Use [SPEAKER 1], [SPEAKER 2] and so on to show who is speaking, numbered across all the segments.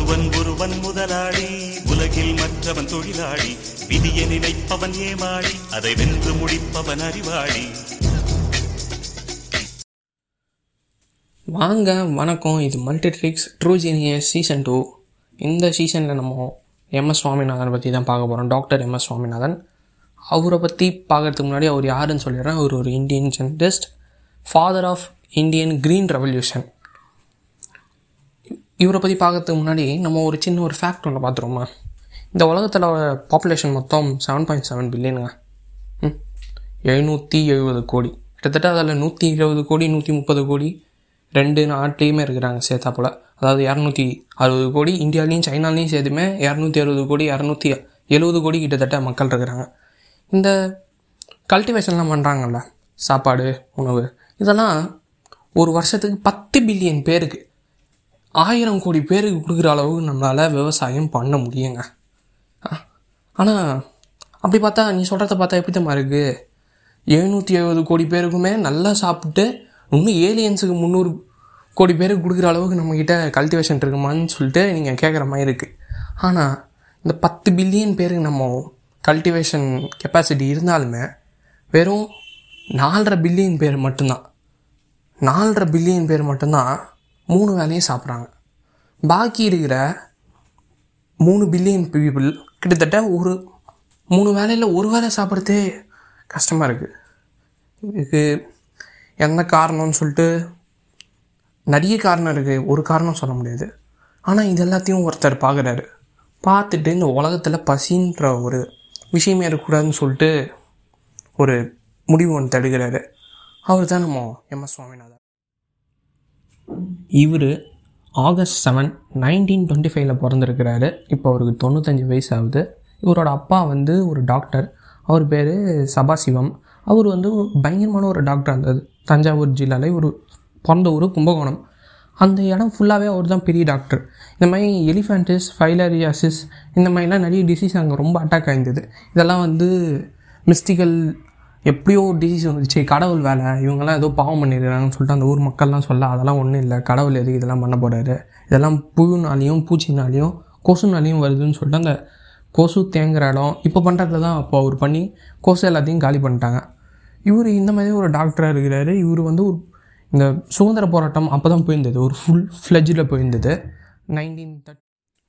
[SPEAKER 1] ஒருவன் ஒருவன் முதலாளி உலகில் மற்றவன் தொழிலாளி விதியை நினைப்பவன் ஏமாளி அதை வென்று முடிப்பவன் அறிவாளி
[SPEAKER 2] வாங்க வணக்கம் இது multi tricks true genius season two இந்த சீசனில் நம்ம எம்எஸ் சுவாமிநாதன் பற்றி தான் பார்க்க போகிறோம் டாக்டர் எம்எஸ் சுவாமிநாதன் அவரை பற்றி பார்க்கறதுக்கு முன்னாடி அவர் யாருன்னு சொல்லிடுறேன் அவர் ஒரு Indian scientist father of Indian green revolution இவரை பற்றி பார்க்கறதுக்கு முன்னாடி நம்ம ஒரு சின்ன ஒரு ஃபேக்ட் ஒன்று பார்த்துருவோமா இந்த உலகத்தில் பாப்புலேஷன் மொத்தம் செவன் பாயிண்ட் செவன் பில்லியனுங்க ம் எழுநூற்றி எழுபது கோடி கிட்டத்தட்ட அதில் நூற்றி இருபது கோடி நூற்றி முப்பது கோடி ரெண்டு நாட்டிலையுமே இருக்கிறாங்க சேர்த்தா போல் அதாவது இரநூத்தி அறுபது கோடி இந்தியாலையும் சைனாலையும் சேர்த்துமே இரநூத்தி அறுபது கோடி இரநூத்தி எழுபது கோடி கிட்டத்தட்ட மக்கள் இருக்கிறாங்க இந்த கல்டிவேஷன்லாம் பண்ணுறாங்கல்ல சாப்பாடு உணவு இதெல்லாம் ஒரு வருஷத்துக்கு பத்து பில்லியன் பேருக்கு ஆயிரம் கோடி பேருக்கு கொடுக்குற அளவுக்கு நம்மளால் விவசாயம் பண்ண முடியுங்க ஆனால் அப்படி பார்த்தா நீ சொல்கிறத பார்த்தா எப்படி தான் இருக்குது எழுநூற்றி எழுபது கோடி பேருக்குமே நல்லா சாப்பிட்டு இன்னும் ஏலியன்ஸுக்கு முந்நூறு கோடி பேருக்கு கொடுக்குற அளவுக்கு நம்மக்கிட்ட கல்டிவேஷன் இருக்குமான்னு சொல்லிட்டு நீங்கள் கேட்குற மாதிரி இருக்குது ஆனால் இந்த பத்து பில்லியன் பேருக்கு நம்ம கல்டிவேஷன் கெப்பாசிட்டி இருந்தாலுமே வெறும் நாலரை பில்லியன் பேர் மட்டும்தான் நாலரை பில்லியன் பேர் மட்டும்தான் மூணு வேலையும் சாப்பிட்றாங்க பாக்கி இருக்கிற மூணு பில்லியன் பீப்புள் கிட்டத்தட்ட ஒரு மூணு வேலையில் ஒரு வேலை சாப்பிட்றதே கஷ்டமாக இருக்குது இதுக்கு என்ன காரணம்னு சொல்லிட்டு நிறைய காரணம் இருக்குது ஒரு காரணம் சொல்ல முடியாது ஆனால் இது எல்லாத்தையும் ஒருத்தர் பார்க்குறாரு பார்த்துட்டு இந்த உலகத்தில் பசின்ற ஒரு விஷயமே இருக்கக்கூடாதுன்னு சொல்லிட்டு ஒரு முடிவு ஒன்று தடுக்கிறாரு அவர் தான் நம்ம எம்எஸ் சுவாமிநாதன் இவர் ஆகஸ்ட் செவன் நைன்டீன் டுவெண்ட்டி ஃபைவ்ல பிறந்திருக்கிறாரு இப்போ அவருக்கு தொண்ணூத்தஞ்சு வயசு ஆகுது இவரோட அப்பா வந்து ஒரு டாக்டர் அவர் பேர் சபாசிவம் அவர் வந்து பயங்கரமான ஒரு டாக்டர் இருந்தது தஞ்சாவூர் ஜில்லாவில் ஒரு பிறந்த ஊர் கும்பகோணம் அந்த இடம் ஃபுல்லாகவே அவர் தான் பெரிய டாக்டர் இந்த மாதிரி எலிஃபேண்டிஸ் ஃபைலரியாசிஸ் இந்த மாதிரிலாம் நிறைய டிசீஸ் அங்கே ரொம்ப அட்டாக் ஆயிருந்தது இதெல்லாம் வந்து மிஸ்டிக்கல் எப்படியோ டிசீஸ் வந்துச்சு கடவுள் வேலை இவங்கெல்லாம் ஏதோ பாவம் பண்ணிடுறாங்கன்னு சொல்லிட்டு அந்த ஊர் மக்கள்லாம் சொல்ல அதெல்லாம் ஒன்றும் இல்லை கடவுள் எதுக்கு இதெல்லாம் பண்ண போகிறாரு இதெல்லாம் புழுனாலையும் பூச்சினாலையும் கொசுனாலையும் வருதுன்னு சொல்லிட்டு அந்த கொசு தேங்குற இடம் இப்போ பண்ணுறது தான் அப்போ அவர் பண்ணி கொசு எல்லாத்தையும் காலி பண்ணிட்டாங்க இவர் இந்த மாதிரி ஒரு டாக்டராக இருக்கிறாரு இவர் வந்து ஒரு இந்த சுதந்திர போராட்டம் அப்போ தான் போயிருந்தது ஒரு ஃபுல் ஃப்ளெஜில் போயிருந்தது நைன்டீன் தேர்ட்டி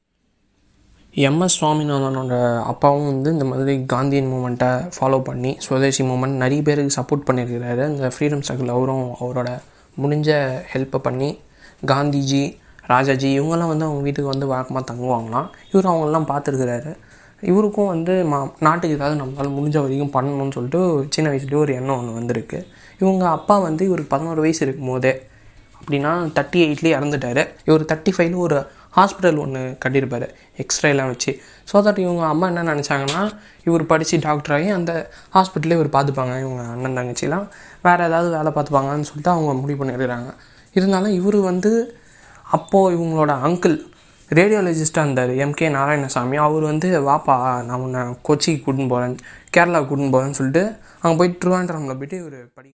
[SPEAKER 2] எம்எஸ் சுவாமிநாதனோட அப்பாவும் வந்து இந்த மாதிரி காந்தியன் மூமெண்ட்டை ஃபாலோ பண்ணி சுதேசி மூமெண்ட் நிறைய பேருக்கு சப்போர்ட் பண்ணியிருக்கிறாரு இந்த ஃப்ரீடம் ஸ்ட்ரகிள் அவரும் அவரோட முடிஞ்ச ஹெல்ப்பை பண்ணி காந்திஜி ராஜாஜி இவங்கெல்லாம் வந்து அவங்க வீட்டுக்கு வந்து வழக்கமாக தங்குவாங்களாம் இவர் அவங்களெலாம் பார்த்துருக்கிறாரு இவருக்கும் வந்து மா நாட்டுக்கு ஏதாவது நம்மளால் முடிஞ்ச வரைக்கும் பண்ணணும்னு சொல்லிட்டு சின்ன வயசுலேயே ஒரு எண்ணம் ஒன்று வந்திருக்கு இவங்க அப்பா வந்து இவருக்கு பதினோரு வயசு இருக்கும் போதே அப்படின்னா தேர்ட்டி எயிட்லேயே இறந்துட்டார் இவர் தேர்ட்டி ஃபைவ்ல ஒரு ஹாஸ்பிட்டல் ஒன்று கட்டியிருப்பார் எக்ஸ்ரேலாம் வச்சு ஸோ தட் இவங்க அம்மா என்ன நினச்சாங்கன்னா இவர் படித்து டாக்டர் ஆகி அந்த ஹாஸ்பிட்டலே இவர் பார்த்துப்பாங்க இவங்க அண்ணன் தங்கச்சிலாம் வேறு ஏதாவது வேலை பார்த்துப்பாங்கன்னு சொல்லிட்டு அவங்க முடிவு பண்ணிடுறாங்க இருந்தாலும் இவர் வந்து அப்போது இவங்களோட அங்கிள் ரேடியாலஜிஸ்ட்டாக இருந்தார் எம்கே நாராயணசாமி அவர் வந்து வாப்பா நான் உன்னை கொச்சிக்கு கூட்டின்னு போகிறேன் கேரளா கூட்டின்னு போகிறேன்னு சொல்லிட்டு அங்கே போய் ட்ரிவாண்ட்ரமில் போயிட்டு இவர் படி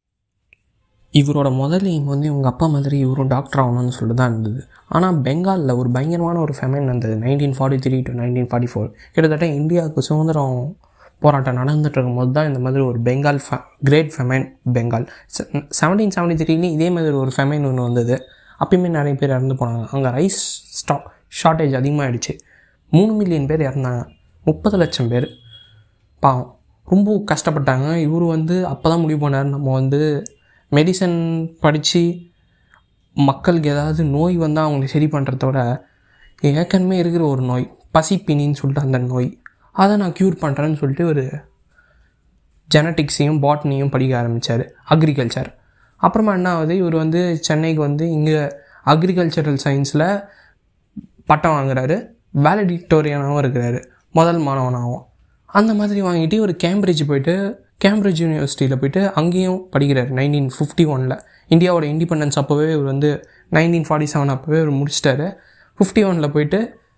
[SPEAKER 2] இவரோட முதல் எய்ம் வந்து இவங்க அப்பா மாதிரி இவரும் டாக்டர் ஆகணும்னு சொல்லிட்டு தான் இருந்தது ஆனால் பெங்காலில் ஒரு பயங்கரமான ஒரு ஃபெமைன் இருந்தது nineteen forty three to nineteen forty four கிட்டத்தட்ட இந்தியாவுக்கு சுதந்திரம் போராட்டம் நடந்துட்டு இருக்கும்போது தான் இந்த மாதிரி ஒரு பெங்கால் ஃபே great famine Bengal seventeen seventy த்ரீலேயும் இதே மாதிரி ஒரு ஃபெமைன் ஒன்று வந்தது அப்பயுமே நிறைய பேர் இறந்து போனாங்க அங்கே ரைஸ் ஸ்டாக் ஷார்ட்டேஜ் அதிகமாகிடுச்சு மூணு மில்லியன் பேர் இறந்தாங்க முப்பது லட்சம் பேர் பாவம் ரொம்ப கஷ்டப்பட்டாங்க இவர் வந்து அப்போ தான் முடிவு பண்ணார் நம்ம வந்து மெடிசன் படித்து மக்களுக்கு ஏதாவது நோய் வந்தால் அவங்களை சரி பண்ணுறதோட ஏற்கனவே இருக்கிற ஒரு நோய் பசிப்பினின்னு சொல்லிட்டு அந்த நோய் அதை நான் க்யூர் பண்ணுறேன்னு சொல்லிட்டு ஒரு ஜெனட்டிக்ஸையும் பாட்னியும் படிக்க ஆரம்பித்தார் அக்ரிகல்ச்சர் அப்புறமா என்ன ஆகுது இவர் வந்து சென்னைக்கு வந்து இங்கே அக்ரிகல்ச்சரல் சயின்ஸில் பட்டம் வாங்குறாரு வேலடிக்டோரியனாகவும் இருக்கிறாரு முதல் மாணவனாகவும் அந்த மாதிரி வாங்கிட்டு ஒரு கேம்பிரிட்ஜ் போயிட்டு கேம்பிரிட்ஜ் யூனிவர்சிட்டியில் போயிட்டு அங்கேயும் படிக்கிறார் நைன்டீன் ஃபிஃப்டி ஒனில் இந்தியாவோட இண்டிபெண்டன்ஸ் அப்போவே இவர் வந்து நைன்டீன் ஃபார்ட்டி செவன் அப்போவே இவர் முடிச்சிட்டாரு ஃபிஃப்டி ஒனில் போயிட்டு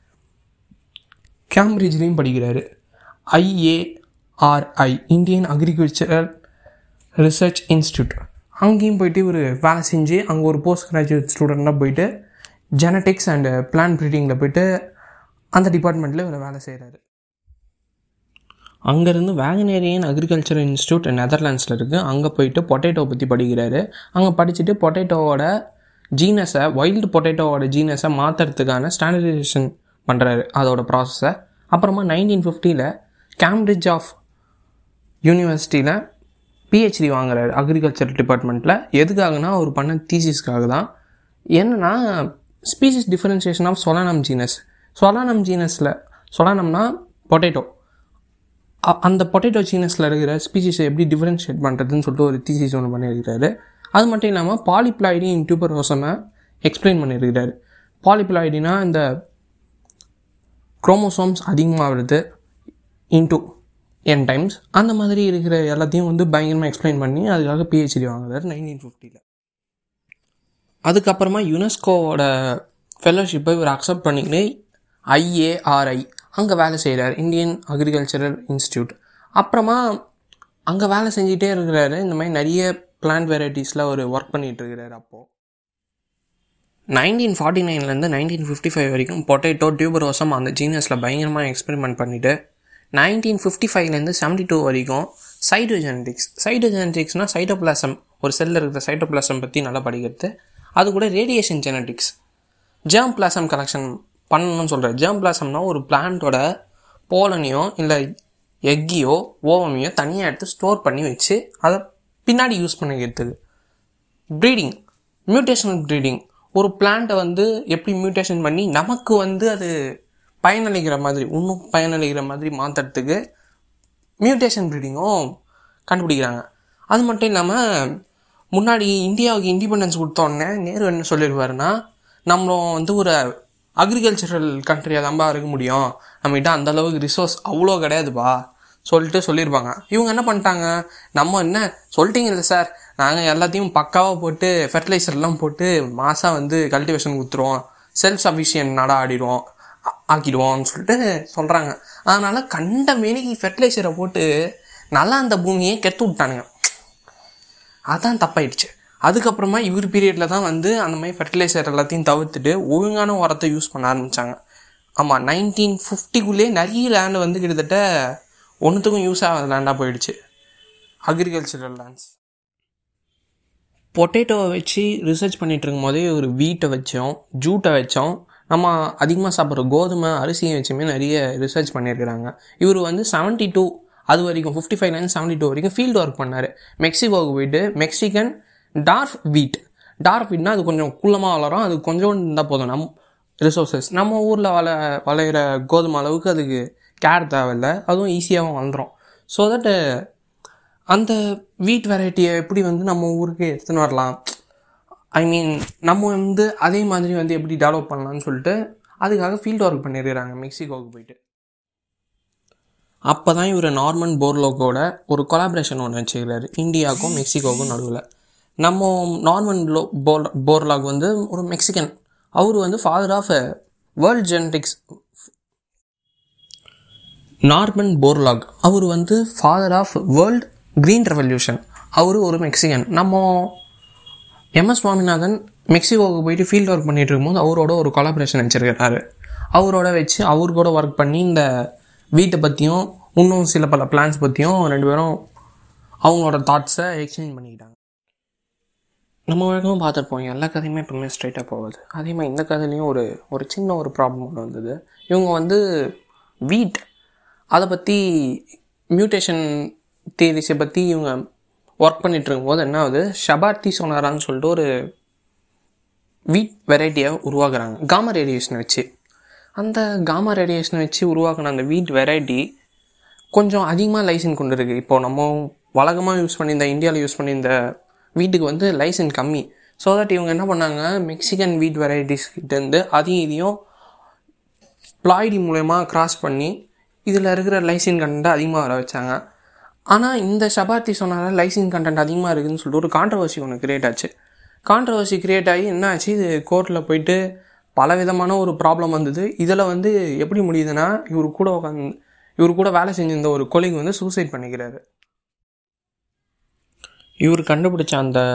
[SPEAKER 2] கேம்பிரிட்ஜ்லேயும் படிக்கிறாரு IARI Indian agricultural research institute அங்கேயும் போயிட்டு இவர் வேலை செஞ்சு அங்கே ஒரு போஸ்ட் கிராஜுவேட் ஸ்டூடெண்ட்டாக போயிட்டு ஜெனட்டிக்ஸ் அண்டு பிளான் ப்ரீடிங்கில் போயிட்டு அந்த டிபார்ட்மெண்ட்டில் இவர் வேலை செய்கிறாரு அங்கேருந்து வேகனேரியன் அக்ரிகல்ச்சர் இன்ஸ்டியூட் நெதர்லாண்ட்ஸில் இருக்குது அங்கே போயிட்டு பொட்டேட்டோ பற்றி படிக்கிறாரு அங்கே படிச்சுட்டு பொட்டேட்டோவோட ஜீனஸை வைல்டு பொட்டேட்டோவோட ஜீனஸை மாற்றுறதுக்கான ஸ்டாண்டர்டைசேஷன் பண்ணுறாரு அதோட ப்ராசஸை அப்புறமா நைன்டீன் ஃபிஃப்டியில் கேம்பிரிட்ஜ் ஆஃப் யூனிவர்சிட்டியில் பிஹெச்டி வாங்குறாரு அக்ரிகல்ச்சர் டிபார்ட்மெண்ட்டில் எதுக்காகனா அவர் பண்ண தீசிஸ்க்காக தான் என்னென்னா species differentiation of Solanum genus Solanum ஜீனஸில் சொலானம்னா பொட்டேட்டோ அ- அந்த பொட்டேட்டோ ஜீனஸில் இருக்கிற ஸ்பீசிஸை எப்படி டிஃபரன்ஷியேட் பண்ணுறதுன்னு சொல்லிட்டு ஒரு தீசிஸ் ஒன்று பண்ணியிருக்காரு அது மட்டும் இல்லாமல் பாலிப்ளாய்டி இன் டியூபரோசமை எக்ஸ்பிளைன் பண்ணியிருக்கிறாரு பாலிப்ளாய்டினா இந்த குரோமோசோம்ஸ் அதிகமாக வருது இன்டூ என் டைம்ஸ் அந்த மாதிரி இருக்கிற எல்லாத்தையும் வந்து பயங்கரமாக எக்ஸ்பிளைன் பண்ணி அதுக்காக பிஹெச்டி வாங்குறாரு நைன்டீன் ஃபிஃப்டியில் அதுக்கப்புறமா யுனெஸ்கோவோட ஃபெலோஷிப்பை இவர் அக்செப்ட் பண்ணிக்கிட்டு ஐஏஆர்ஐ அங்கே வேலை செய்கிறார் இந்தியன் அக்ரிகல்ச்சரல் இன்ஸ்டியூட் அப்புறமா அங்கே வேலை செஞ்சுட்டே இருக்கிறாரு இந்த மாதிரி நிறைய பிளான்ட் வெரைட்டிஸில் அவர் ஒர்க் பண்ணிகிட்டு இருக்கிறாரு அப்போது நைன்டீன் ஃபார்ட்டி நைன்லேருந்து நைன்டீன் ஃபிஃப்டி ஃபைவ் வரைக்கும் பொட்டேட்டோ டியூபரோசம் அந்த ஜீனியஸில் பயங்கரமாக எக்ஸ்பெரிமெண்ட் பண்ணிவிட்டு நைன்டீன் ஃபிஃப்டி ஃபைவ்லேருந்து செவன்ட்டி டூ வரைக்கும் சைட்டோஜெனடிக்ஸ் சைட்டோஜெனடிக்ஸ்னால் சைட்டோபிளாசம் ஒரு செல்லில் இருக்கிற சைட்டோபிளாசம் பற்றி நல்லா படிக்கிறது அது கூட radiation genetics germ plasm collection பண்ணணும்னு சொல்கிறேன் ஜேர்ம் பிளாசம்னா ஒரு பிளான்ட்டோட போலனையோ இல்லை எக்கையோ ஓவமையோ தனியாக எடுத்து ஸ்டோர் பண்ணி வச்சு அதை பின்னாடி யூஸ் பண்ணிக்கிறதுக்கு ப்ரீடிங் மியூட்டேஷனல் ப்ரீடிங் ஒரு பிளான்ட்டை வந்து எப்படி மியூட்டேஷன் பண்ணி நமக்கு வந்து அது பயனளிக்கிற மாதிரி இன்னும் பயனளிக்கிற மாதிரி மாற்றுறதுக்கு மியூட்டேஷன் ப்ரீடிங்கும் கண்டுபிடிக்கிறாங்க அது மட்டும் இல்லாமல் முன்னாடி இந்தியாவுக்கு இண்டிபெண்டன்ஸ் கொடுத்தோடனே நேரு என்ன சொல்லிடுவாருன்னா நம்மளும் வந்து ஒரு அக்ரிகல்ச்சரல் கண்ட்ரியாக தான்ப்பா இருக்க முடியும் நம்மகிட்ட அந்த அளவுக்கு ரிசோர்ஸ் அவ்வளோ கிடையாதுப்பா சொல்லிட்டு சொல்லியிருப்பாங்க இவங்க என்ன பண்ணிட்டாங்க நம்ம என்ன சொல்லிட்டீங்க இல்லை சார் நாங்கள் எல்லாத்தையும் பக்காவாக போட்டு ஃபெர்டிலைசர்லாம் போட்டு மாதம் வந்து கல்டிவேஷன் கொடுத்துருவோம் செல்ஃப் சஃபிஷியன்ட் நாடாக ஆடிடுவோம் ஆ- ஆக்கிடுவோம்னு சொல்லிட்டு சொல்கிறாங்க அதனால் கண்ட மேனிக்கு ஃபெர்டிலைசரை போட்டு நல்லா அந்த பூமியை கெட்டு விட்டானுங்க அதான் தப்பாயிடுச்சு அதுக்கப்புறமா இவர் பீரியடில் தான் வந்து அந்த மாதிரி ஃபெர்டிலைசர் எல்லாத்தையும் தவிர்த்துட்டு ஒழுங்கான உரத்தை யூஸ் பண்ண ஆரம்பித்தாங்க ஆமாம் நைன்டீன் ஃபிஃப்டிக்குள்ளே நிறைய லேண்டு வந்து கிட்டத்தட்ட ஒன்றுத்துக்கும் யூஸ் ஆகாத லேண்டாக போயிடுச்சு அக்ரிகல்ச்சரல் லேண்ட்ஸ் பொட்டேட்டோவை வச்சு ரிசர்ச் பண்ணிட்டு இருக்கும்போதே ஒரு வீட்டை வச்சோம் ஜூட்டை வச்சோம் நம்ம அதிகமாக சாப்பிட்ற கோதுமை அரிசியை வச்சுமே நிறைய ரிசர்ச் பண்ணியிருக்கிறாங்க இவர் வந்து செவன்ட்டி டூ அது வரைக்கும் ஃபிஃப்டி ஃபைவ்லேருந்து செவன்ட்டி டூ வரைக்கும் ஃபீல்டு ஒர்க் பண்ணார் மெக்சிகோவுக்கு போயிட்டு மெக்சிகன் டார்ஃப் வீட் டார்ஃப் வீட்னா அது கொஞ்சம் குள்ளமாக வளரும் அது கொஞ்சம் இருந்தால் போதும் நம் ரிசோர்ஸஸ் நம்ம ஊரில் வள வளையிற கோதுமை அளவுக்கு அதுக்கு கேர் தேவையில்லை அதுவும் ஈஸியாகவும் வளர்ந்துரும் ஸோ தட் அந்த வீட் வெரைட்டியை எப்படி வந்து நம்ம ஊருக்கு எடுத்துன்னு வரலாம் ஐ மீன் நம்ம வந்து அதே மாதிரி வந்து எப்படி டெவலப் பண்ணலாம்னு சொல்லிட்டு அதுக்காக ஃபீல்டு ஒர்க் பண்ணியிருக்கிறாங்க மெக்சிகோவுக்கு போயிட்டு அப்போ தான் இவர் நார்மன் போர்லோக்கோட ஒரு கொலாபரேஷன் ஒன்று வச்சுக்கிறாரு இந்தியாவுக்கும் மெக்சிகோவுக்கும் நடுவில் நம்ம நார்மன் லோ போர் போர்லாக் வந்து ஒரு மெக்சிகன் அவர் வந்து father of world genetics Norman Borlaug அவர் வந்து father of world green revolution அவர் ஒரு மெக்சிகன் நம்ம எம்எஸ் சுவாமிநாதன் மெக்சிகோவுக்கு போயிட்டு ஃபீல்ட் ஒர்க் பண்ணிட்டு இருக்கும்போது அவரோட ஒரு கொலாபரேஷன் வச்சிருக்கிறாரு அவரோட வச்சு அவர் கூட ஒர்க் பண்ணி இந்த வீட்டை பற்றியும் இன்னும் சில பல பிளான்ஸ் பற்றியும் ரெண்டு பேரும் அவங்களோட தாட்ஸை எக்ஸ்சேஞ்ச் பண்ணிக்கிட்டாங்க நம்ம வழக்கமாக பார்த்துருப்போம் எல்லா கதையுமே எப்பவுமே ஸ்ட்ரைட்டாக போகாது அதே மாதிரி இந்த கதையிலையும் ஒரு ஒரு சின்ன ஒரு ப்ராப்ளம் ஒன்று வந்தது இவங்க வந்து வீட் அதை பற்றி மியூட்டேஷன் தியரிஸை பற்றி இவங்க ஒர்க் பண்ணிட்டு இருக்கும்போது என்ன ஆகுது ஷபார்த்தி சோனாரான்னு சொல்லிட்டு ஒரு வீட் வெரைட்டியை உருவாக்குறாங்க காமா ரேடியேஷனை வச்சு அந்த காமா ரேடியேஷனை வச்சு உருவாக்குன அந்த வீட் வெரைட்டி கொஞ்சம் அதிகமாக லைசன் கொண்டு இருக்கு இப்போ நம்ம வழக்கமாக யூஸ் பண்ணியிருந்த இந்தியாவில் யூஸ் பண்ணியிருந்த வீட்டுக்கு வந்து லைசன் கம்மி ஸோ தட் இவங்க என்ன பண்ணாங்க மெக்சிகன் வீட் வெரைட்டிஸ் கிட்டேருந்து அதையும் இதையும் ப்ளாய்டி மூலயமா கிராஸ் பண்ணி இதில் இருக்கிற லைசின் கண்டென்ட் அதிகமாக வர வச்சாங்க ஆனால் இந்த ஷபார்த்தி சொன்னால லைசின் கண்டென்ட் அதிகமாக இருக்குதுன்னு சொல்லிட்டு ஒரு கான்ட்ரவர்சி ஒன்று கிரியேட் ஆச்சு கான்ட்ரவர்சி கிரியேட் ஆகி என்ன ஆச்சு இது கோர்ட்டில் போயிட்டு பல விதமான ஒரு ப்ராப்ளம் வந்தது இதில் வந்து எப்படி முடியுதுன்னா இவர் கூட உட்காந்து இவர் கூட வேலை செஞ்சிருந்த ஒரு கொலிக் வந்து சூசைட் பண்ணிக்கிறாரு இவர் கண்டுபிடிச்ச அந்த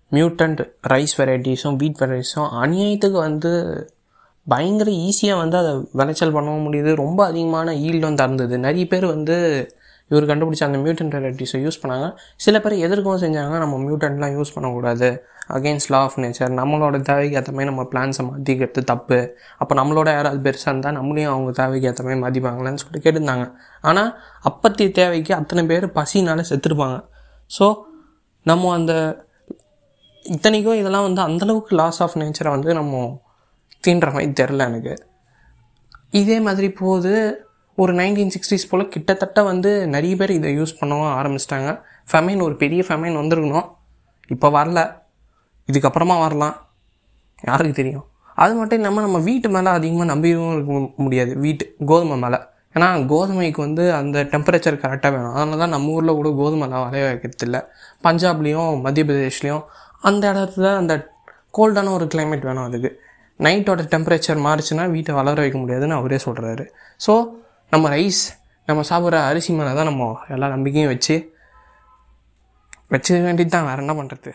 [SPEAKER 2] மியூட்டன்ட் ரைஸ் வெரைட்டிஸும் வீட் வெரைட்டிஸும் அநியாயத்துக்கு வந்து பயங்கர ஈஸியாக வந்து அதை விளைச்சல் பண்ணவும் முடியுது ரொம்ப அதிகமான ஈல்டு வந்து இருந்தது நிறைய பேர் வந்து இவர் கண்டுபிடிச்ச அந்த மியூட்டன்ட் வெரைட்டிஸை யூஸ் பண்ணாங்க சில பேர் எதிர்க்கவும் செஞ்சாங்க நம்ம மியூட்டன்ட்லாம் யூஸ் பண்ணக்கூடாது அகெயின்ஸ்ட் லா ஆஃப் நேச்சர் நம்மளோட தேவைக்கு ஏற்ற மாதிரி நம்ம பிளான்ஸை மாற்றிக்கிறது தப்பு அப்போ நம்மளோட யாராவது பெருசாக இருந்தால் நம்மளையும் அவங்க தேவைக்கு ஏற்ற மாதிரி மதிப்பாங்களேன்னு சொல்லிட்டு கேட்டிருந்தாங்க ஆனால் அப்பத்திய தேவைக்கு அத்தனை பேர் பசினால செத்துருப்பாங்க ஸோ நம்ம அந்த இத்தனைக்கும் இதெல்லாம் வந்து அந்தளவுக்கு லாஸ் ஆஃப் நேச்சரை வந்து நம்ம தீன்ற மாதிரி தெரில எனக்கு இதே மாதிரி போகுது ஒரு நைன்டீன் சிக்ஸ்டீஸ் போல் கிட்டத்தட்ட வந்து நிறைய பேர் இதை யூஸ் பண்ணவும் ஆரம்பிச்சிட்டாங்க ஃபெமைன் ஒரு பெரிய ஃபெமைன் வந்திருக்கணும் இப்போ வரல இதுக்கப்புறமா வரலாம் யாருக்கு தெரியும் அது மட்டும் இல்லாமல் நம்ம வீட்டு மேலே அதிகமாக நம்பியும் இருக்க முடியாது வீட்டு கோதுமை மேலே ஏன்னா கோதுமைக்கு வந்து அந்த டெம்பரேச்சர் கரெக்டாக வேணும் அதனால தான் நம்ம ஊரில் கூட கோதுமைலாம் விளைய வைக்கிறது இல்லை பஞ்சாப்லேயும் மத்திய பிரதேஷ்லேயும் அந்த இடத்துல அந்த கோல்டான ஒரு climate வேணும் அதுக்கு நைட்டோட டெம்பரேச்சர் மாறுச்சுன்னா வீட்டை வளர வைக்க முடியாதுன்னு அவரே சொல்கிறாரு ஸோ நம்ம ரைஸ் நம்ம சாப்பிட்ற அரிசி மேலே தான் நம்ம எல்லா நம்பிக்கையும் வச்சு வச்சுக்க வேண்டியது தான் வேறு என்ன பண்ணுறது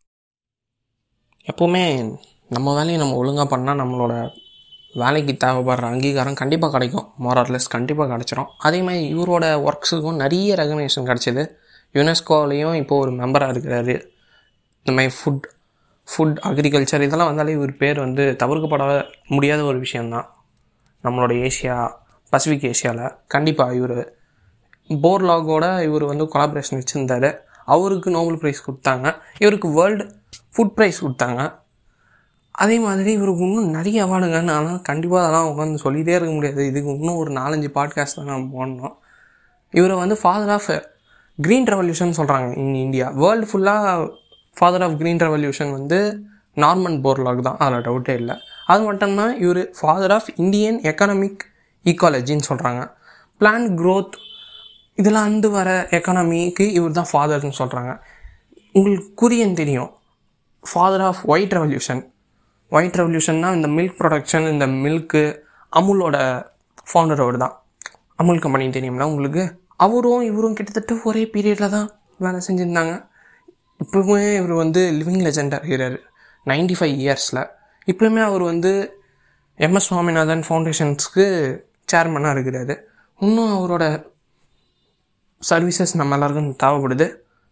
[SPEAKER 2] எப்போவுமே நம்ம வேலையை நம்ம ஒழுங்காக பண்ணால் நம்மளோட வேலைக்கு தேவைப்படுற அங்கீகாரம் கண்டிப்பாக கிடைக்கும் மோரர்லெஸ் கண்டிப்பாக கிடச்சிரும் அதே மாதிரி இவரோட ஒர்க்ஸுக்கும் நிறைய ரெகனேஷன் கிடச்சிது யுனெஸ்கோலையும் இப்போ ஒரு மெம்பராக இருக்கிறாரு இந்த மாதிரி ஃபுட் ஃபுட் அக்ரிகல்ச்சர் இதெல்லாம் வந்தாலே இவர் பேர் வந்து தவிர்க்கப்பட முடியாத ஒரு விஷயந்தான் நம்மளோட ஏஷியா பசிபிக் ஏஷியாவில் கண்டிப்பாக இவர் போர்லாகோட இவர் வந்து கொலாபரேஷன் வச்சுருந்தாரு அவருக்கு நோபல் ப்ரைஸ் கொடுத்தாங்க இவருக்கு வேர்ல்டு ஃபுட் ப்ரைஸ் கொடுத்தாங்க அதே மாதிரி இவருக்கு இன்னும் நிறைய அவார்டுங்க ஆனால் கண்டிப்பாக அதெல்லாம் உட்காந்து சொல்லிகிட்டே இருக்க முடியாது இதுக்கு இன்னும் ஒரு நாலஞ்சு பாட்காஸ்ட் தான் நம்ம போடணும் இவரை வந்து ஃபாதர் ஆஃப் க்ரீன் ரெவல்யூஷன் சொல்கிறாங்க இன் இந்தியா வேர்ல்டு ஃபுல்லாக ஃபாதர் ஆஃப் க்ரீன் ரெவல்யூஷன் வந்து நார்மன் போர்லாக் தான் அதில் டவுட்டே இல்லை அது மட்டும்தான் இவர் ஃபாதர் ஆஃப் இந்தியன் எக்கனாமிக் ஈக்காலஜின்னு சொல்கிறாங்க பிளான் growth இதெல்லாம் வந்து வர எக்கானமிக்கு இவர் தான் ஃபாதர்னு சொல்கிறாங்க உங்களுக்கு குரியன் தெரியும் father of white revolution white ரெவல்யூஷன்னா இந்த மில்க் ப்ரொடக்ஷன் இந்த மில்க்கு அமுலோட ஃபவுண்டரோடு தான் அமுல் கம்பெனி தெரியும்ல உங்களுக்கு அவரும் இவரும் கிட்டத்தட்ட ஒரே பீரியடில் தான் வேலை செஞ்சுருந்தாங்க இப்போவுமே இவர் வந்து லிவிங் லெஜெண்டாக இருக்கிறார் நைன்டி ஃபைவ் இயர்ஸில் இப்போயுமே அவர் வந்து எம்எஸ் சுவாமிநாதன் ஃபவுண்டேஷன்ஸ்க்கு சேர்மனாக இருக்கிறாரு இன்னும் அவரோட சர்வீசஸ் நம்ம எல்லாருக்கும் தேவைப்படுது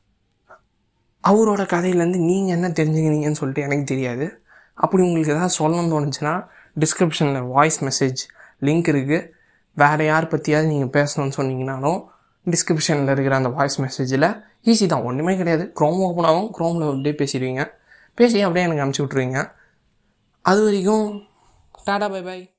[SPEAKER 2] அவரோட கதையிலேருந்து நீங்கள் என்ன தெரிஞ்சுக்கிறீங்கன்னு சொல்லிட்டு எனக்கு தெரியாது அப்படி உங்களுக்கு எதாவது சொல்லணும்னு தோணுச்சுன்னா டிஸ்கிரிப்ஷனில் வாய்ஸ் மெசேஜ் லிங்க் இருக்குது வேறு யார் பற்றியாவது நீங்கள் பேசணும்னு சொன்னீங்கனாலும் டிஸ்கிரிப்ஷனில் இருக்கிற அந்த வாய்ஸ் மெசேஜில் ஈஸி தான் ஒன்றுமே கிடையாது க்ரோம் ஓப்பன் ஆகும் க்ரோமில் அப்படியே பேசிடுவீங்க பேசி அப்படியே எனக்கு அனுப்பிச்சி விட்ருவீங்க அது வரைக்கும் டாடா பை பை